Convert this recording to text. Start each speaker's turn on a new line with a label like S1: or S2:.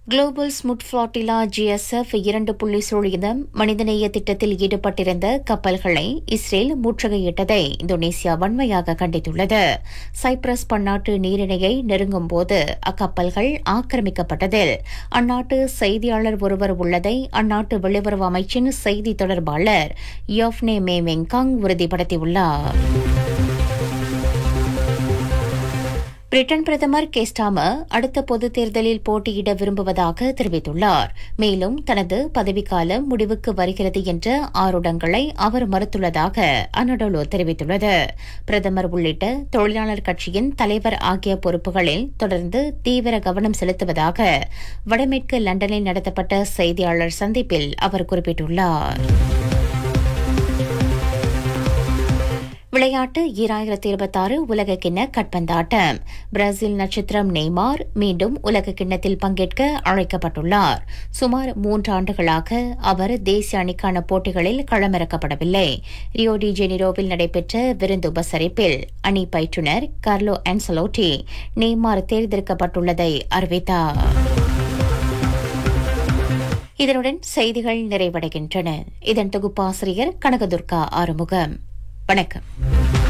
S1: global ஸ்முட் ஃபிளாட்டிலா GSF இரண்டு புள்ளி சுழியம் மனிதநேய திட்டத்தில் ஈடுபட்டிருந்த கப்பல்களை இஸ்ரேல் முற்றுகையிட்டதை இந்தோனேசியா வன்மையாக கண்டித்துள்ளது சைப்ரஸ் பன்னாட்டு நீரிணையை நெருங்கும் போது அக்கப்பல்கள் ஆக்கிரமிக்கப்பட்டதில் அந்நாட்டு செய்தியாளர் ஒருவர் உள்ளதை அந்நாட்டு வெளியுறவு அமைச்சின் செய்தி தொடர்பாளர் யோஃப்னே மேமெங்காங் உறுதிப்படுத்தியுள்ளார் பிரிட்டன் பிரதமர் கேஸ்டாமர் அடுத்த பொதுத் தேர்தலில் போட்டியிட விரும்புவதாக தெரிவித்துள்ளார் மேலும் தனது பதவிக்காலம் முடிவுக்கு வருகிறது என்ற ஆருடங்களை அவர் மறுத்துள்ளதாக அனடோலோ தெரிவித்துள்ளது பிரதமர் உள்ளிட்ட தொழிலாளர் கட்சியின் தலைவர் ஆகிய பொறுப்புகளில் தொடர்ந்து தீவிர கவனம் செலுத்துவதாக வடமேற்கு லண்டனில் நடத்தப்பட்ட செய்தியாளர் சந்திப்பில் அவர் குறிப்பிட்டுள்ளார் விளையாட்டு ஈராயிரத்தி இருபத்தாறு உலக கிண்ண கட்பந்தாட்டம் பிரேசில் நட்சத்திரம் நெய்மார் மீண்டும் உலக கிண்ணத்தில் பங்கேற்க அழைக்கப்பட்டுள்ளார் சுமார் மூன்று ஆண்டுகளாக அவர் தேசிய அணிக்கான போட்டிகளில் களமிறக்கப்படவில்லை ரியோ டி ஜெனிரோவில் நடைபெற்ற விருந்து உபசரிப்பில் அணி பயிற்றுநர் கார்லோ ஆன்சலோட்டி நெய்மார் தேர்ந்தெடுக்கப்பட்டுள்ளதை அறிவித்தார் இதனுடன் செய்திகள் நிறைவடைகின்றன இதன் தொகுப்பாசிரியர் கனகதுர்கா ஆறுமுகம் வணக்கம்